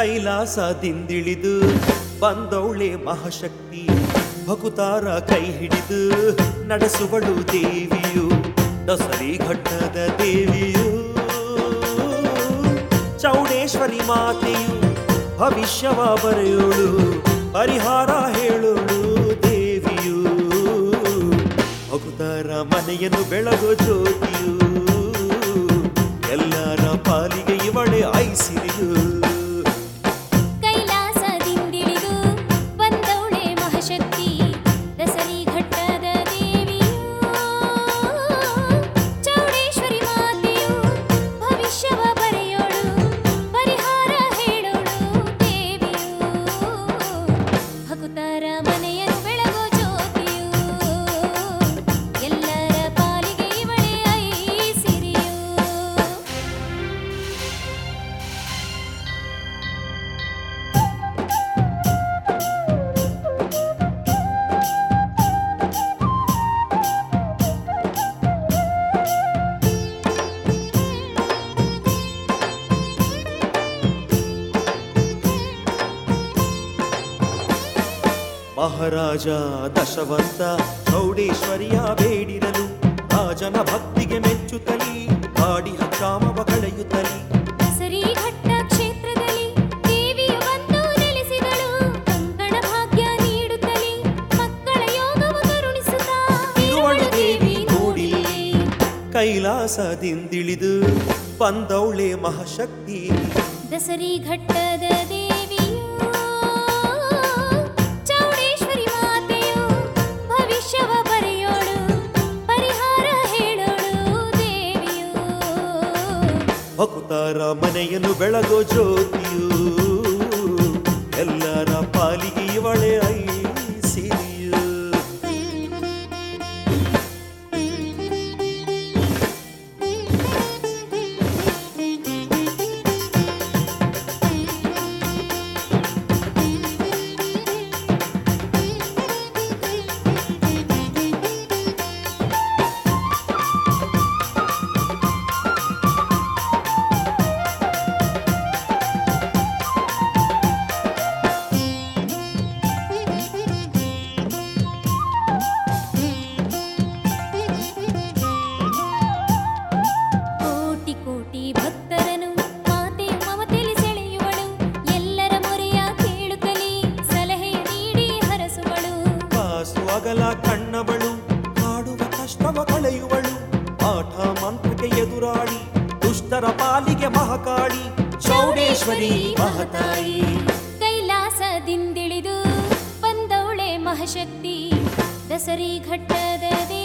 ಕೈಲಾಸದಿಂದಿಳಿದು ಬಂದವಳೆ ಮಹಾಶಕ್ತಿ ಭಕುತಾರ ಕೈ ಹಿಡಿದು ನಡೆಸುವಳು ದೇವಿಯು ದಸರಿ ಘಟ್ಟದ ದೇವಿಯು ಚೌಡೇಶ್ವರಿ ಮಾತೆಯು ಭವಿಷ್ಯವ ಬರೆಯೋಳು ಪರಿಹಾರ ಹೇಳೋಳು ದೇವಿಯು ಭಕ್ತರ ಮನೆಯನ್ನು ಬೆಳಗೋ ಜ್ಯೋತಿಯು ಎಲ್ಲರ ಪಾಲಿಗೆ ಇವಳೆ ಐಸಿರಿಯು ಕೈಲಾಸದಿಂದಿಳಿದು ಬಂದವಳೆ ಮಹಾಶಕ್ತಿ ದಸರಿ ಘಟ್ಟದ ದೇವಿಯು ಚೌಡೇಶ್ವರಿ ಮಾತೆಯು ಭವಿಷ್ಯವ ಬರೆಯೋಳು ಪರಿಹಾರ ಹೇಳೋಳು ದೇವಿಯು ಭಕ್ತರ ಮನೆಯನ್ನು ಬೆಳಗೋ ಜ್ಯೋತಿಯು ಎಲ್ಲರ ಪಾಲಿಗೆ ಇವಳೇ ಐಸಿರಿಯು ಮಹಾರಾಜ ದಶವಂತ ಚೌಡೇಶ್ವರಿಯ ಬೇಡಿರಲು ರಾಜನ ಭಕ್ತಿಗೆ ಮೆಚ್ಚುತ್ತಲಿ ಹಾಡಿ ಕ್ಷಾಮವ ಕಳೆಯುತ್ತಲಿ ದಸರಿ ಘಟ್ಟ ಕ್ಷೇತ್ರದಲ್ಲಿ ದೇವಿಯು ಬಂದು ನೆಲೆಸಿದಳು ಕಂಕಣ ಭಾಗ್ಯ ನೀಡುತ್ತಲೇ ಮಕ್ಕಳ ಯೋಗವ ಕರುಣಿಸುತ್ತಾ ಇರುವಳು ದೇವಿ ನೋಡಿಲ್ಲೇ ಕೈಲಾಸದಿಂದಿಳಿದು ಬಂದವಳೆ ಮಹಾಶಕ್ತಿ ದಸರಿ ಘಟ್ಟದ ದೇವಿಯು ಚೌಡೇಶ್ವರಿ ಮಾತೆಯು ಭವಿಷ್ಯವ ಬರೆಯೋಳು ಪರಿಹಾರ ಹೇಳೋಳು ದೇವಿಯು ಭಕ್ತರ ಮನೆಯನ್ನು ಬೆಳಗೋ ಜ್ಯೋತಿಯು ಎಲ್ಲರ ಪಾಲಿಗೆ ಇವಳೆ ಐಸಿರಿಯು ಕೋಟಿ ಕೋಟಿ ಭಕ್ತರನು ಮಾತೆ ಮಮತೆಲಿ ಸೆಳೆಯುವಳು ಎಲ್ಲರ ಮೊರೆಯ ಕೇಳುತ್ತಲೇ ಸಲಹೆ ನೀಡಿ ಹರಸುವಳು ಕಾಸು ಅಗಲ ಕಣ್ಣವಳು ಕಾಡುವ ಕಷ್ಟವ ಕಳೆಯುವಳು ಪಾಠ ಮಂತ್ರಕ್ಕೆ ಎದುರಾಡಿ ದುಷ್ಟರ ಪಾಲಿಗೆ ಮಹಾಕಾಳಿ ಚೌಡೇಶ್ವರಿ ಮಹತಾಯಿ ಕೈಲಾಸದಿಂದಿಳಿದು ಬಂದವಳೆ ಮಹಾಶಕ್ತಿ ದಸರಿ ಘಟ್ಟದ ದೇವಿ